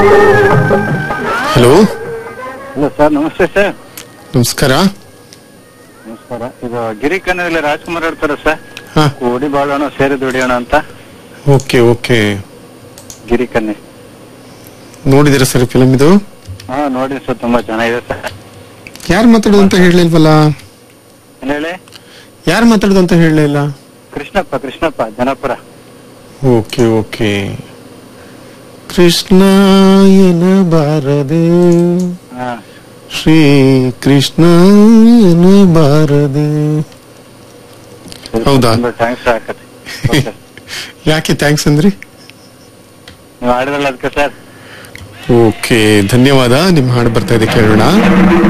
Hello hello sir ನಮಸ್ತೆ sir ನಮಸ್ಕಾರ ನಮಸ್ಕಾರ ಇದು ಗಿರಿ ಕನ್ನಡದಲ್ಲಿ ರಾಜ್ಕುಮಾರ್ ಹೇಳ್ತಾರೆ ಸರ್ ಹಾ ಕೂಡಿ ಬಾಳೋಣ ಸೇರಿ ದುಡಿಯೋಣ ಅಂತ ಓಕೆ ಓಕೆ ಗಿರಿ ಕನ್ನೆ ನೋಡಿದಿರ ಸರ್ ಫಿಲಮ್ ಇದು ಹಾ ನೋಡಿ ಸರ್ ತುಂಬಾ ಚೆನ್ನಾಗಿದೆ ಸರ್ ಯಾರು ಮಾತಾಡೋದು ಅಂತ ಹೇಳಲಿಲ್ವಲ್ಲ ಏನ್ ಹೇಳಿ ಯಾರು ಮಾತಾಡೋದು ಅಂತ ಹೇಳಲಿಲ್ಲ ಕೃಷ್ಣಪ್ಪ ಕೃಷ್ಣಪ್ಪ ಜನಪುರ ಓಕೆ ಓಕೆ ಕೃಷ್ಣ ಎನಬಾರದೆ ಹಾ ಶ್ರೀ ಕೃಷ್ಣ ಎನಬಾರದೆ ಹೌದಾ? ತುಂಬಾ ಥ್ಯಾಂಕ್ಸ್ ಆಕತ್ತೆ Okay. ಯಾಕೆ ಥ್ಯಾಂಕ್ಸ್ ಅಂದ್ರಿ ನೀವು ಆಡಿದ್ರಲ್ಲ ಅದಕ್ಕೆ ಸರ್ ಓಕೆ ಧನ್ಯವಾದ ನಿಮ್ಮ ಹಾಡು ಬರ್ತಾ ಇದೆ ಕೇಳೋಣ